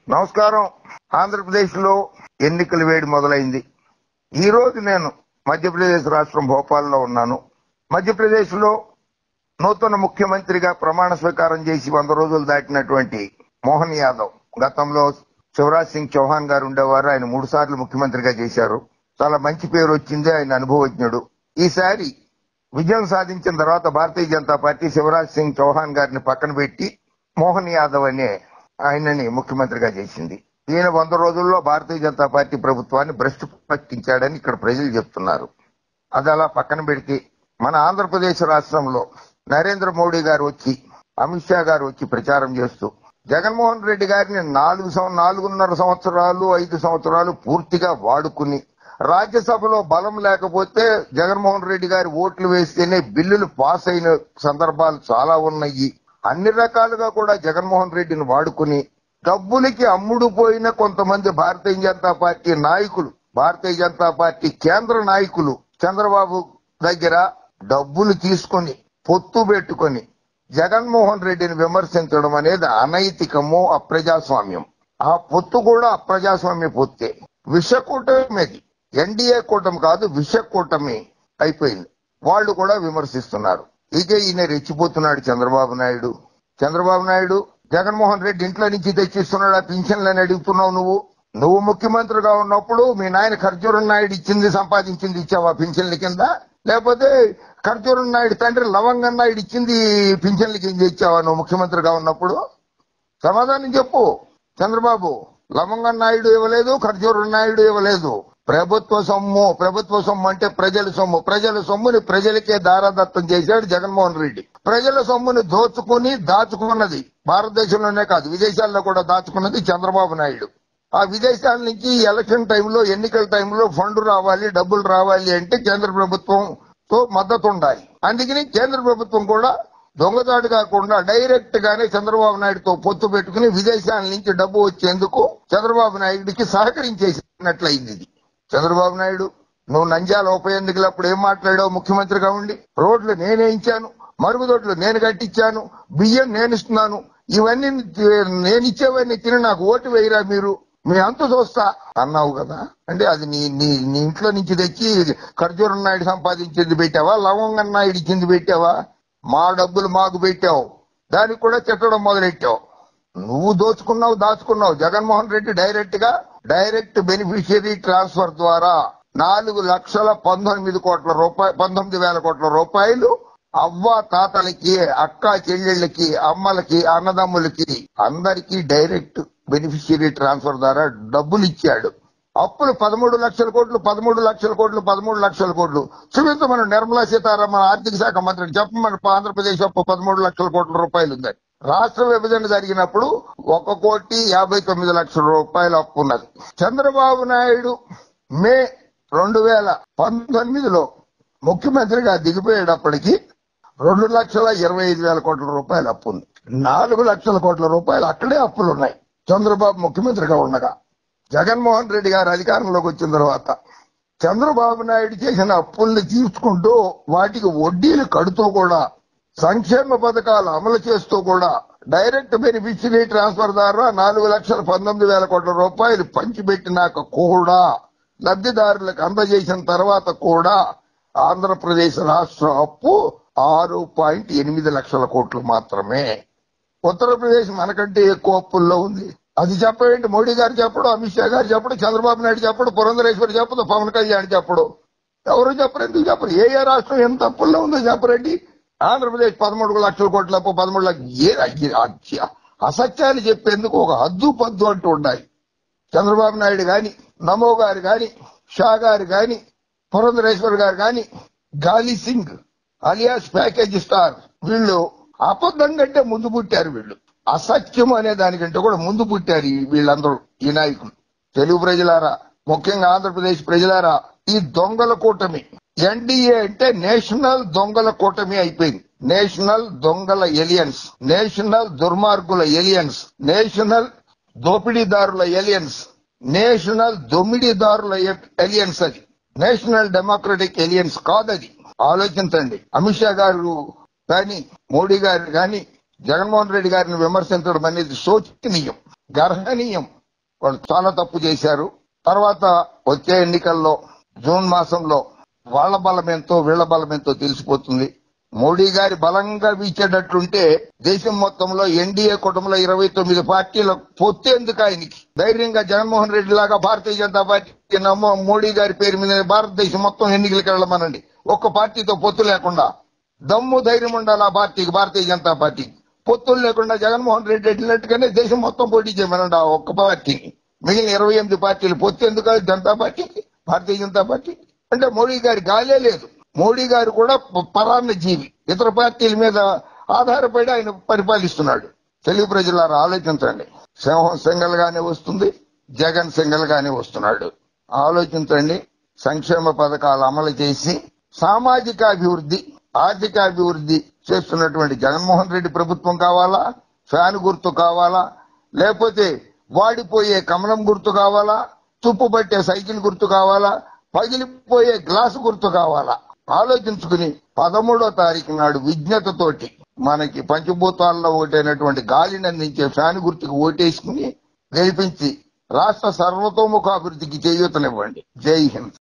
నమస్కారం ఆంధ్రప్రదేశ్ లో ఎన్నికల వేడి మొదలైంది ఈ రోజు నేను మధ్యప్రదేశ్ రాష్ట్రం భోపాల్లో ఉన్నాను మధ్యప్రదేశ్ లో నూతన ముఖ్యమంత్రిగా ప్రమాణ స్వీకారం చేసి వంద రోజులు దాటినటువంటి మోహన్ యాదవ్ గతంలో శివరాజ్ సింగ్ చౌహాన్ గారు ఉండేవారు ఆయన మూడు సార్లు ముఖ్యమంత్రిగా చేశారు చాలా మంచి పేరు వచ్చింది ఆయన అనుభవజ్ఞుడు ఈసారి విజయం సాధించిన తర్వాత భారతీయ జనతా పార్టీ శివరాజ్ సింగ్ చౌహాన్ గారిని పక్కన పెట్టి మోహన్ యాదవ్ అనే ఆయనని ముఖ్యమంత్రిగా చేసింది ఈయన వంద రోజుల్లో భారతీయ జనతా పార్టీ ప్రభుత్వాన్ని భ్రష్టు పట్టించాడని ఇక్కడ ప్రజలు చెప్తున్నారు అది అలా పక్కన పెడితే మన ఆంధ్రప్రదేశ్ రాష్ట్రంలో నరేంద్ర మోడీ గారు వచ్చి అమిత్ షా గారు వచ్చి ప్రచారం చేస్తూ జగన్మోహన్ రెడ్డి గారిని నాలుగు సం- నాలుగున్నర సంవత్సరాలు ఐదు సంవత్సరాలు పూర్తిగా వాడుకుని రాజ్యసభలో బలం లేకపోతే జగన్మోహన్ రెడ్డి గారి ఓట్లు వేస్తేనే బిల్లులు పాస్ అయిన సందర్భాలు చాలా ఉన్నాయి అన్ని రకాలుగా కూడా జగన్మోహన్ రెడ్డిని వాడుకుని డబ్బులకి అమ్ముడు పోయిన కొంతమంది భారతీయ జనతా పార్టీ నాయకులు భారతీయ జనతా పార్టీ కేంద్ర నాయకులు చంద్రబాబు దగ్గర డబ్బులు తీసుకొని పొత్తు పెట్టుకొని జగన్మోహన్ రెడ్డిని విమర్శించడం అనేది అనైతికము అప్రజాస్వామ్యం ఆ పొత్తు కూడా అప్రజాస్వామ్య పొత్తే విషకూటమి అది ఎన్డీఏ కూటమి కాదు విష కూటమి అయిపోయింది వాళ్ళు కూడా విమర్శిస్తున్నారు ఇక ఈయన రెచ్చిపోతున్నాడు చంద్రబాబు నాయుడు చంద్రబాబు నాయుడు జగన్మోహన్ రెడ్డి ఇంట్లో నుంచి తెచ్చిస్తున్నాడు ఆ పింఛన్లని అడుగుతున్నావు నువ్వు నువ్వు ముఖ్యమంత్రిగా ఉన్నప్పుడు మీ నాయన ఖర్జూరం నాయుడు ఇచ్చింది సంపాదించింది ఇచ్చావా పింఛన్ల కింద లేకపోతే ఖర్జూరం నాయుడు తండ్రి లవంగం నాయుడు ఇచ్చింది పింఛన్ల కింద ఇచ్చావా నువ్వు ముఖ్యమంత్రిగా ఉన్నప్పుడు సమాధానం చెప్పు చంద్రబాబు లవంగం నాయుడు ఇవ్వలేదు ఖర్జూరం నాయుడు ఇవ్వలేదు ప్రభుత్వ సొమ్ము ప్రభుత్వ సొమ్ము అంటే ప్రజల సొమ్ము ప్రజల సొమ్ముని ప్రజలకే దారాదత్తం చేశాడు జగన్మోహన్ రెడ్డి ప్రజల సొమ్ముని దోచుకుని దాచుకున్నది భారతదేశంలోనే కాదు విదేశాల్లో కూడా దాచుకున్నది చంద్రబాబు నాయుడు ఆ విదేశాల నుంచి ఎలక్షన్ టైంలో ఎన్నికల టైంలో ఫండ్ రావాలి డబ్బులు రావాలి అంటే కేంద్ర ప్రభుత్వంతో మద్దతు ఉండాలి అందుకని కేంద్ర ప్రభుత్వం కూడా దొంగదాడు కాకుండా డైరెక్ట్ గానే చంద్రబాబు నాయుడుతో పొత్తు పెట్టుకుని విదేశాల నుంచి డబ్బు వచ్చేందుకు చంద్రబాబు నాయుడికి సహకరించేసినట్లయింది ఇది చంద్రబాబు నాయుడు నువ్వు నంజాల ఉప ఎన్నికలప్పుడు ఏం మాట్లాడావు ముఖ్యమంత్రిగా ఉండి రోడ్లు నేనే ఇచ్చాను మరుగుదొడ్లు నేను కట్టించాను బియ్యం నేను ఇస్తున్నాను ఇవన్నీ నేను ఇచ్చేవన్నీ తిని నాకు ఓటు వేయరా మీరు మీ అంత చూస్తా అన్నావు కదా అంటే అది నీ నీ నీ ఇంట్లో నుంచి తెచ్చి ఖర్జూరం నాయుడు సంపాదించింది పెట్టావా లవంగం నాయుడు ఇచ్చింది పెట్టావా మా డబ్బులు మాకు పెట్టావు దానికి కూడా తిట్టడం మొదలెట్టావు నువ్వు దోచుకున్నావు దాచుకున్నావు జగన్మోహన్ రెడ్డి డైరెక్ట్ గా డైరెక్ట్ బెనిఫిషియరీ ట్రాన్స్ఫర్ ద్వారా నాలుగు లక్షల పంతొమ్మిది కోట్ల రూపాయలు పంతొమ్మిది వేల కోట్ల రూపాయలు అవ్వ తాతలకి అక్క చెల్లెళ్ళకి అమ్మలకి అన్నదమ్ములకి అందరికీ డైరెక్ట్ బెనిఫిషియరీ ట్రాన్స్ఫర్ ద్వారా డబ్బులు ఇచ్చాడు అప్పులు పదమూడు లక్షల కోట్లు పదమూడు లక్షల కోట్లు పదమూడు లక్షల కోట్లు చూపించమని నిర్మలా సీతారామన్ ఆర్థిక శాఖ మంత్రి చెప్పమని ఆంధ్రప్రదేశ్ అప్పు పదమూడు లక్షల కోట్ల రూపాయలు ఉందని రాష్ట్ర విభజన జరిగినప్పుడు ఒక కోటి యాభై తొమ్మిది లక్షల రూపాయలు అప్పు ఉన్నది చంద్రబాబు నాయుడు మే రెండు వేల పంతొమ్మిదిలో ముఖ్యమంత్రిగా దిగిపోయేటప్పటికి రెండు లక్షల ఇరవై ఐదు వేల కోట్ల రూపాయలు అప్పు ఉంది నాలుగు లక్షల కోట్ల రూపాయలు అక్కడే అప్పులు ఉన్నాయి చంద్రబాబు ముఖ్యమంత్రిగా ఉండగా జగన్మోహన్ రెడ్డి గారు అధికారంలోకి వచ్చిన తర్వాత చంద్రబాబు నాయుడు చేసిన అప్పుల్ని తీర్చుకుంటూ వాటికి వడ్డీలు కడుతూ కూడా సంక్షేమ పథకాలు అమలు చేస్తూ కూడా డైరెక్ట్ బెనిఫిషరీ ట్రాన్స్ఫర్ ద్వారా నాలుగు లక్షల పంతొమ్మిది వేల కోట్ల రూపాయలు పంచిపెట్టినాక కూడా లబ్ధిదారులకు అందజేసిన తర్వాత కూడా ఆంధ్రప్రదేశ్ రాష్ట్ర అప్పు ఆరు పాయింట్ ఎనిమిది లక్షల కోట్లు మాత్రమే ఉత్తరప్రదేశ్ మనకంటే ఎక్కువ అప్పుల్లో ఉంది అది చెప్పేంటి మోడీ గారు చెప్పడు అమిత్ షా గారు చెప్పడు చంద్రబాబు నాయుడు చెప్పడు పురంధరేశ్వరి చెప్పదు పవన్ కళ్యాణ్ చెప్పడు ఎవరు చెప్పరు ఎందుకు చెప్పరు ఏ ఏ రాష్ట్రం ఎంత అప్పుల్లో ఉందో చెప్పరండి ఆంధ్రప్రదేశ్ పదమూడు లక్షల కోట్ల అప్పు పదమూడు లక్షలు ఏ అ- అసత్యాలు చెప్పేందుకు ఒక హద్దు పద్దు అంటూ ఉండాలి చంద్రబాబు నాయుడు గాని నమో గారు గాని షా గారు గాని పురంధరేశ్వర్ గారు గాని గాలి సింగ్ అలియాస్ ప్యాకేజ్ స్టార్ వీళ్ళు అబద్ధం కంటే ముందు పుట్టారు వీళ్ళు అసత్యం అనే దానికంటే కూడా ముందు పుట్టారు ఈ వీళ్ళందరూ ఈ నాయకులు తెలుగు ప్రజలారా ముఖ్యంగా ఆంధ్రప్రదేశ్ ప్రజలారా ఈ దొంగల కూటమి ఎన్డీఏ అంటే నేషనల్ దొంగల కూటమి అయిపోయింది నేషనల్ దొంగల ఎలియన్స్ నేషనల్ దుర్మార్గుల ఎలియన్స్ నేషనల్ దోపిడీదారుల ఎలియన్స్ నేషనల్ దొమ్మిడిదారుల ఎలియన్స్ అది నేషనల్ డెమోక్రటిక్ ఎలియన్స్ కాదది ఆలోచించండి అమిత్ షా గారు కానీ మోడీ గారు కానీ జగన్మోహన్ రెడ్డి గారిని విమర్శించడం అనేది శోచనీయం గర్హనీయం వాళ్ళు చాలా తప్పు చేశారు తర్వాత వచ్చే ఎన్నికల్లో జూన్ మాసంలో వాళ్ళ బలం ఎంతో వీళ్ల బలం ఎంతో తెలిసిపోతుంది మోడీ గారి బలంగా వీచేటట్లుంటే దేశం మొత్తంలో ఎన్డీఏ కుటుంబంలో ఇరవై తొమ్మిది పార్టీల పొత్తేందుకు ఆయనకి ధైర్యంగా జగన్మోహన్ రెడ్డి లాగా భారతీయ జనతా పార్టీ నమ్మో మోడీ గారి పేరు మీద భారతదేశం మొత్తం ఎన్నికలకు వెళ్ళమనండి ఒక్క పార్టీతో పొత్తు లేకుండా దమ్ము ధైర్యం ఉండాలి ఆ పార్టీకి భారతీయ జనతా పార్టీకి పొత్తులు లేకుండా జగన్మోహన్ రెడ్డి వెళ్ళినట్టుగానే దేశం మొత్తం పోటీ చేయమనండి ఆ ఒక్క పార్టీని మిగిలిన ఇరవై ఎనిమిది పార్టీలు పొత్తు ఎందుకు కాదు జనతా పార్టీకి భారతీయ జనతా పార్టీ అంటే మోడీ గారి గాలే లేదు మోడీ గారు కూడా ప- పరాన్న జీవి ఇతర పార్టీల మీద ఆధారపడి ఆయన పరిపాలిస్తున్నాడు తెలుగు ప్రజలారా ఆలోచించండి సింహం సింగల్ గానే వస్తుంది జగన్ సింగల్ గానే వస్తున్నాడు ఆలోచించండి సంక్షేమ పథకాలు అమలు చేసి సామాజిక అభివృద్ధి ఆర్థిక అభివృద్ధి చేస్తున్నటువంటి జగన్మోహన్ రెడ్డి ప్రభుత్వం కావాలా ఫ్యాన్ గుర్తు కావాలా లేకపోతే వాడిపోయే కమలం గుర్తు కావాలా తుప్పు పట్టే సైకిల్ గుర్తు కావాలా పగిలిపోయే గ్లాసు గుర్తు కావాలా ఆలోచించుకుని పదమూడో తారీఖు నాడు విజ్ఞతతోటి మనకి పంచభూతాల్లో ఒకటైనటువంటి గాలిని అందించే ఫ్యాన్ గుర్తుకు ఓటేసుకుని గెలిపించి రాష్ట్ర సర్వతోముఖ అభివృద్ధికి చేయూతనివ్వండి జై హింద్